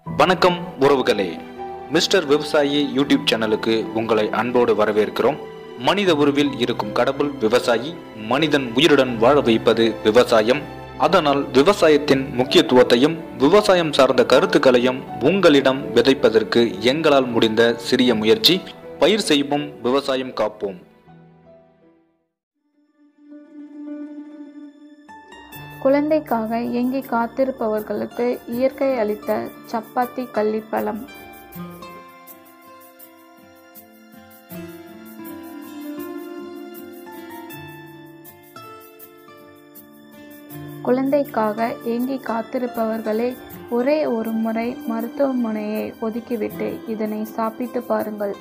வணக்கம் உறவுகளே மிஸ்டர் விவசாயி யூடியூப் சேனலுக்கு உங்களை அன்போடு வரவேற்கிறோம் மனித உருவில் இருக்கும் கடவுள் விவசாயி மனிதன் உயிருடன் வாழ வைப்பது விவசாயம் அதனால் விவசாயத்தின் முக்கியத்துவத்தையும் விவசாயம் சார்ந்த கருத்துக்களையும் உங்களிடம் விதைப்பதற்கு எங்களால் முடிந்த சிறிய முயற்சி பயிர் செய்வோம் விவசாயம் காப்போம் குழந்தைக்காக ஏங்கி காத்திருப்பவர்களுக்கு இயற்கை அளித்த சப்பாத்தி கள்ளிப்பழம் குழந்தைக்காக ஏங்கி காத்திருப்பவர்களே ஒரே ஒரு முறை மருத்துவமனையை ஒதுக்கிவிட்டு இதனை சாப்பிட்டு பாருங்கள்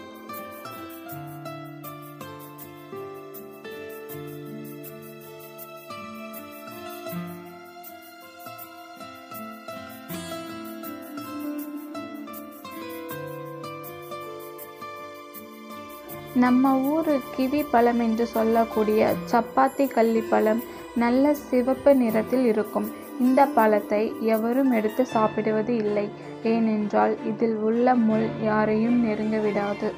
நம்ம ஊரு கிவி பழம் என்று சொல்லக்கூடிய சப்பாத்தி கள்ளி பழம் நல்ல சிவப்பு நிறத்தில் இருக்கும் இந்த பழத்தை எவரும் எடுத்து சாப்பிடுவது இல்லை ஏனென்றால் இதில் உள்ள முள் யாரையும் நெருங்க விடாது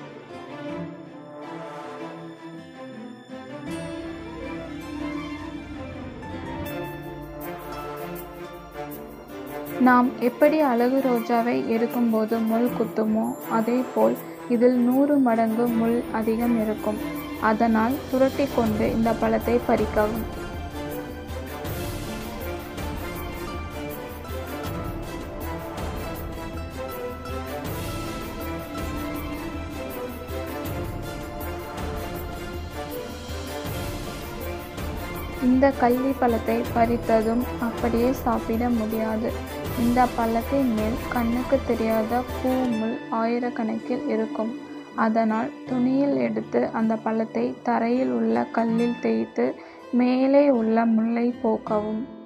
நாம் எப்படி அழகு ரோஜாவை எடுக்கும்போது முள் குத்துமோ அதேபோல் இதில் நூறு மடங்கு முள் அதிகம் இருக்கும் அதனால் துரட்டி கொண்டு இந்த பழத்தை பறிக்கவும் இந்த கள்ளி பழத்தை பறித்ததும் அப்படியே சாப்பிட முடியாது இந்த பழத்தின் மேல் கண்ணுக்கு தெரியாத பூ முள் ஆயிரக்கணக்கில் இருக்கும் அதனால் துணியில் எடுத்து அந்த பழத்தை தரையில் உள்ள கல்லில் தேய்த்து மேலே உள்ள முள்ளை போக்கவும்